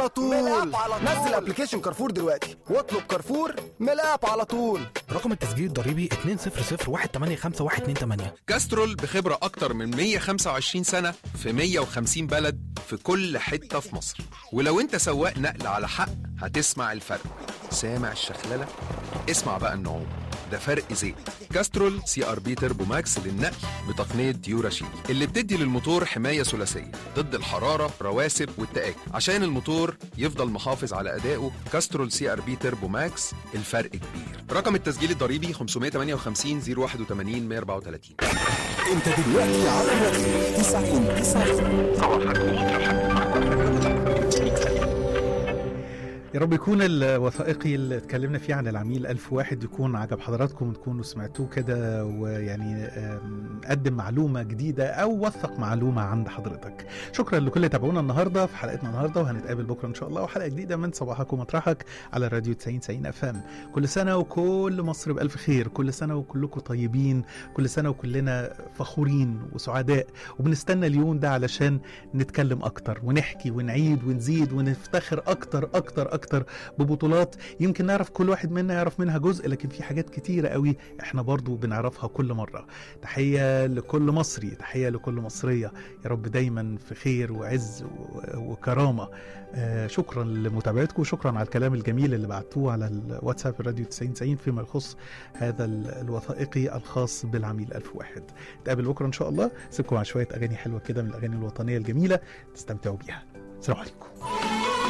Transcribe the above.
على طول نزل ابلكيشن كارفور دلوقتي واطلب كارفور من الاب على طول رقم التسجيل الضريبي 200 كاسترول بخبرة أكتر من 125 سنة في 150 بلد في كل حتة في مصر ولو أنت سواق نقل على حق هتسمع الفرق سامع الشخللة؟ اسمع بقى النعوم ده فرق زيت كاسترول سي ار بي تربو ماكس للنقل بتقنية ديوراشيل اللي بتدي للموتور حماية ثلاثية ضد الحرارة رواسب والتآكل عشان الموتور يفضل محافظ على أدائه كاسترول سي ار بي تربو ماكس الفرق كبير رقم التسجيل الضريبي 558 081 134 انت دلوقتي على الراديو 99 يا رب يكون الوثائقي اللي اتكلمنا فيه عن العميل ألف واحد يكون عجب حضراتكم وتكونوا سمعتوه كده ويعني آم، قدم معلومة جديدة أو وثق معلومة عند حضرتك شكرا لكل اللي تابعونا النهاردة في حلقتنا النهاردة وهنتقابل بكرة إن شاء الله وحلقة جديدة من صباحك ومطرحك على راديو 90 90 اف ام كل سنة وكل مصر بألف خير كل سنة وكلكم طيبين كل سنة وكلنا فخورين وسعداء وبنستنى اليوم ده علشان نتكلم أكتر ونحكي ونعيد ونزيد ونفتخر أكتر أكتر أكتر ببطولات يمكن نعرف كل واحد منا يعرف منها جزء لكن في حاجات كتيرة قوي احنا برضو بنعرفها كل مرة تحية لكل مصري تحية لكل مصرية يا رب دايما في خير وعز و- وكرامة آه شكرا لمتابعتكم وشكرا على الكلام الجميل اللي بعتوه على الواتساب الراديو 9090 فيما يخص هذا ال- الوثائقي الخاص بالعميل ألف واحد نتقابل بكرة إن شاء الله سيبكم مع شوية أغاني حلوة كده من الأغاني الوطنية الجميلة تستمتعوا بيها السلام عليكم